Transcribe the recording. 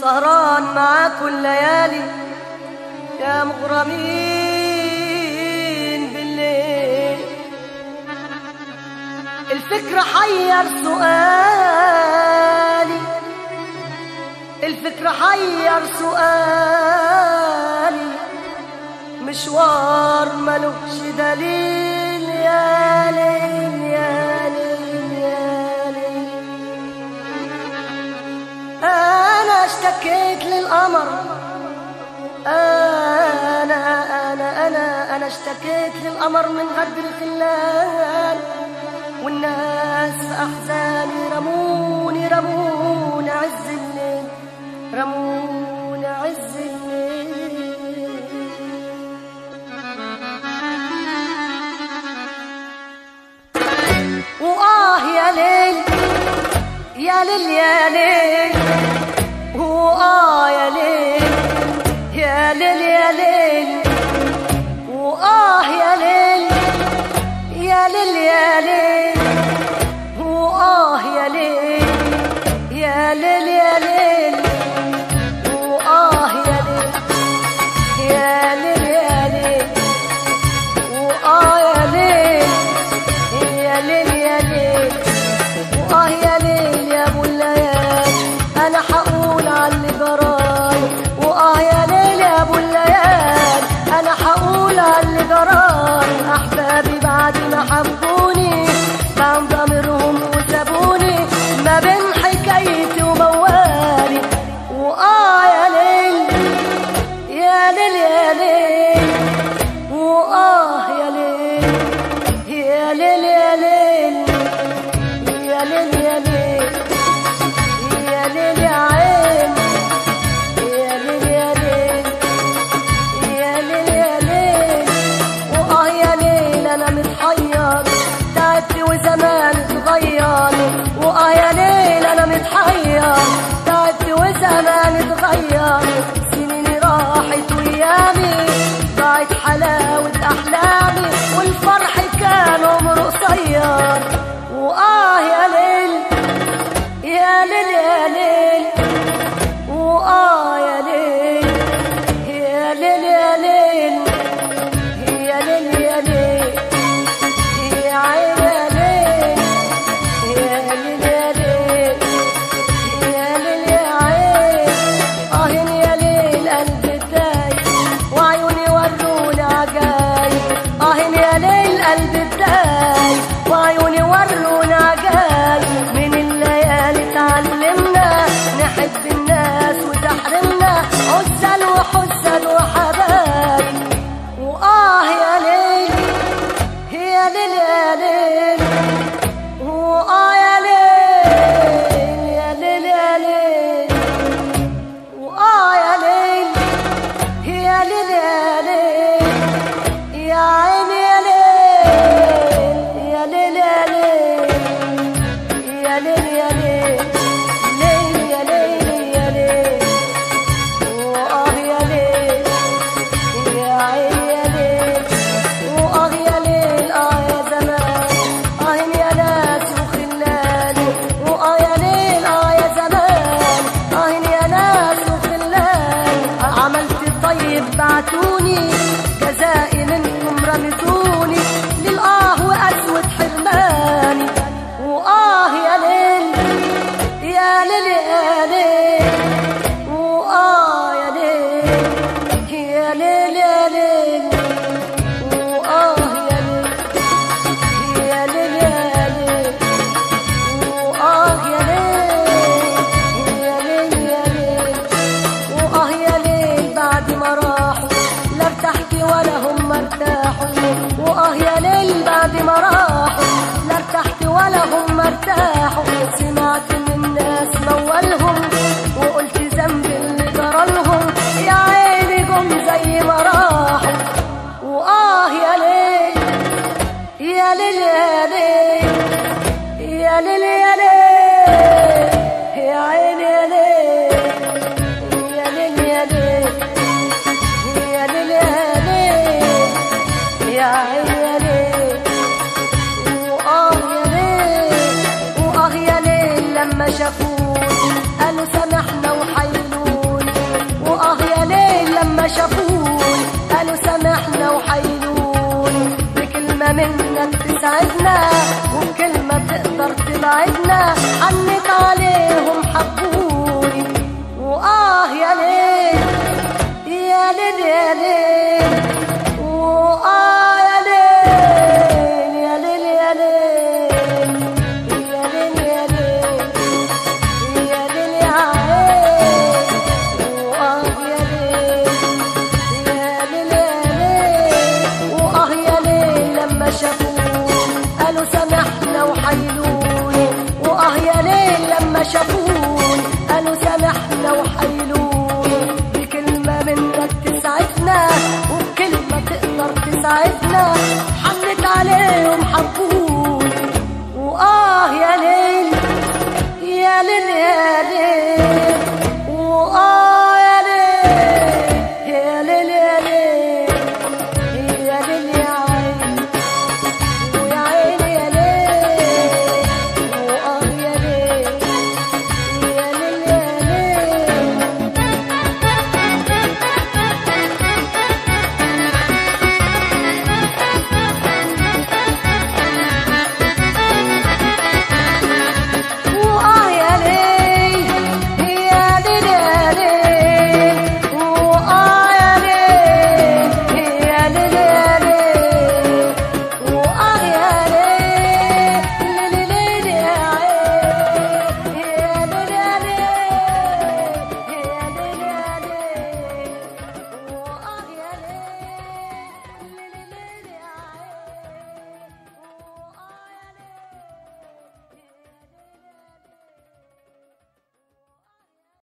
سهران معاكم الليالي يا مغرمين بالليل الفكرة حير سؤالي الفكرة حير سؤالي مشوار ملوش دليل يا ليل يا ليل يا ليل أنا اشتكيت للقمر أنا أنا أنا أنا اشتكيت للقمر من غدر خلان والناس في أحزاني رموني رموني عز الليل رموني عز الليل وآه يا ليل يا ليل يا ليل وآه يا ليل يا ليل يا ليل وآه يا ليل يا ليل يا ليل وآه يا ليل يا ليل يا ليل وآه يا ليل يا ليل يا ليل وآه يا ليل يا ليل يا ليل وآه يا ليل يا أبو الليالي أنا حقول على اللي جراي وآه يا ليل يا أبو الليالي أنا حقول على اللي جراي أحبابي بعد ما حبوني بان ضميرهم وسابوني ما بين حكايتي وموالي وآه يا ليل يا ليل يا ليل وآه يا ليل يا ليل يا ليل يا ليل يا ليل يا ليل يا عين يا ليل يا ليل يا ليل يا ليل وآه يا ليل أنا متحير تعبت وزمان اتغير وآه يا ليل أنا متحير تعبت وزمان اتغير سنيني راحت وأيامي ضاعت حلاوة أحلامي والفرح كان عمره قصير وآه يا ليل يا ليل يا ليل وآه يا ليل يا ليل يا ليل يا ليل يا ليل يا عين يا ليل يا ليل يا ليل يا ليل يا عين آه يا ليل قلبي دايب وعيوني وروني عجايب آه يا ليل قلبي دايب وعيوني وروني عجايب من الليالي اتعلمنا نحب الناس وتحرمنا عزل وحزن وحبايب وآه يا ليل يا ليل يا ليل وآه يا ليل يا ليل يا ليل وآه يا ليل يا ليل يا ليل يا عيني يا ليل يا ليل يا ليل يا ليل يا ليل ليل يا ليل يا ليل وآه يا ليل يا عيني يا ليل وآه يا ليل آه يا زمان آه يا ناس وخلاني وآه يا ليل آه يا زمان آه يا ناس وخلاني عملت الطيب بعتوني جزائي منكم رمتوني للآه وأسود حرماني وآه يا ليل يا ليل يا ليل وآه يا ليل يا ليل يا ليل وآه يا ليل يا ليل يا ليل وآه يا ليل يا ليل يا ليل وآه يا ليل بعد ما راحوا لا ارتحت ولا هم ارتاحوا وآه يا ليل بعد ما راحوا لا ارتحت ولا هم ارتاحوا سمعت من ناس مولهم وقلت ذنب اللي جرالهم يا عيني جم زي ما راحوا وآه يا ليل يا ليل يا ليل يا ليل يا ليل يا عيني يا ليل يا ليل يا ليل يا ليل يا ليل يا عيني يا ليل وآه يا ليل وآه يا ليل لما شافوه قالوا سامحنا وحيلوه تساعدنا حنت عليهم حبوني وآه يا ليل يا ليل يا ليل وآه يا ليل يا ليل يا ليل يا ليل يا ليل يا ليل يا عين وآه يا ليل يا ليل يا ليل وآه يا ليل لما شافوني قالوا سامحنا وحيلوني وآه يا ليل لما شافوني قالوا سامحنا وحيلوني بكلمة منك تسعدنا وبكلمة تقدر تسعدنا حنت عليهم حبوني وآه يا ليل يا ليل يا ليل